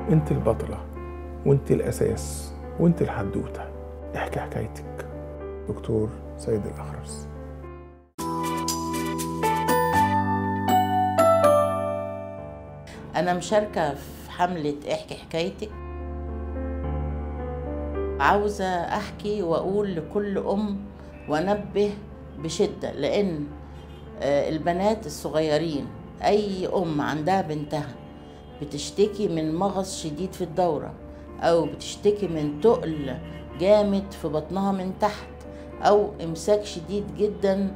انت البطلة وانت الأساس وانت الحدوتة احكي حكايتك دكتور سيد الأخرس أنا مشاركة في حملة احكي حكايتك عاوزة أحكي وأقول لكل أم وأنبه بشدة لأن آه، البنات الصغيرين أي أم عندها بنتها بتشتكي من مغص شديد في الدورة أو بتشتكي من تقل جامد في بطنها من تحت أو إمساك شديد جدا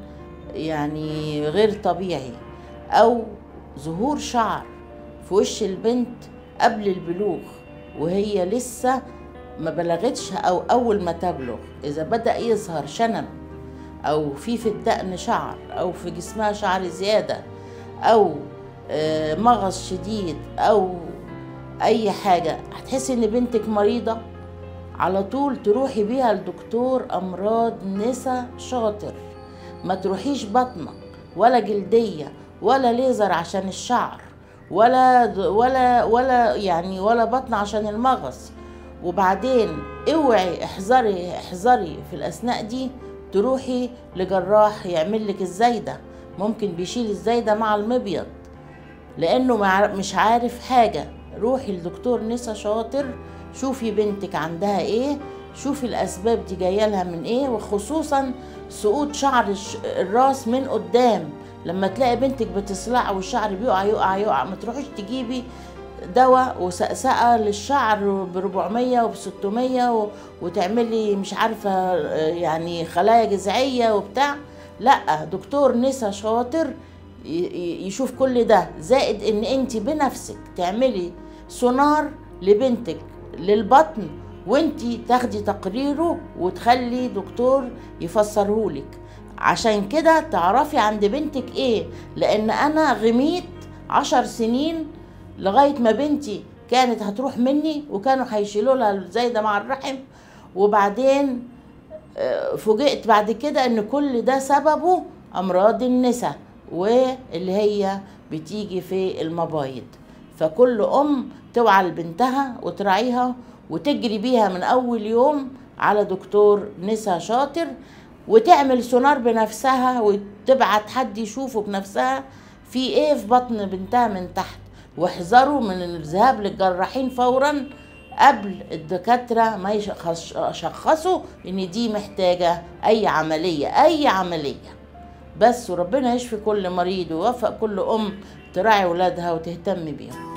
يعني غير طبيعي أو ظهور شعر في وش البنت قبل البلوغ وهي لسه ما بلغتش او اول ما تبلغ اذا بدا يظهر شنب او في في الدقن شعر او في جسمها شعر زياده او آه، مغص شديد او اي حاجه هتحسي ان بنتك مريضه على طول تروحي بيها لدكتور امراض نسا شاطر ما تروحيش بطنه ولا جلديه ولا ليزر عشان الشعر ولا ولا ولا يعني ولا بطن عشان المغص وبعدين اوعي احذري احذري في الاثناء دي تروحي لجراح يعمل لك الزايده ممكن بيشيل الزايده مع المبيض لانه مع- مش عارف حاجه روحي لدكتور نسا شاطر شوفي بنتك عندها ايه شوفي الاسباب دي جايه لها من ايه وخصوصا سقوط شعر الش- الراس من قدام لما تلاقي بنتك بتصلع والشعر بيقع يقع يقع ما تروحيش تجيبي دواء وسقسقه للشعر ب 400 وب 600 و- وتعملي مش عارفه آه، يعني خلايا جذعيه وبتاع لا دكتور نسا شاطر ي- ي- يشوف كل ده زائد ان انت بنفسك تعملي سونار لبنتك للبطن وانت تاخدي تقريره وتخلي دكتور يفسرهولك عشان كده تعرفي عند بنتك ايه لان انا غميت عشر سنين لغايه ما بنتي كانت هتروح مني وكانوا هيشيلوا لها الزايده مع الرحم وبعدين آه، فوجئت بعد كده ان كل ده سببه امراض النساء واللي هي بتيجي في المبايض فكل ام توعى لبنتها وتراعيها وتجري بيها من اول يوم على دكتور نسا شاطر وتعمل سونار بنفسها وتبعت حد يشوفه بنفسها في ايه في بطن بنتها من تحت واحذروا من الذهاب للجراحين فورا قبل الدكاترة ما يشخص- يشخصوا ان دي محتاجة اي عملية اي عملية بس وربنا يشفي كل مريض ويوفق كل ام تراعي ولادها وتهتم بيهم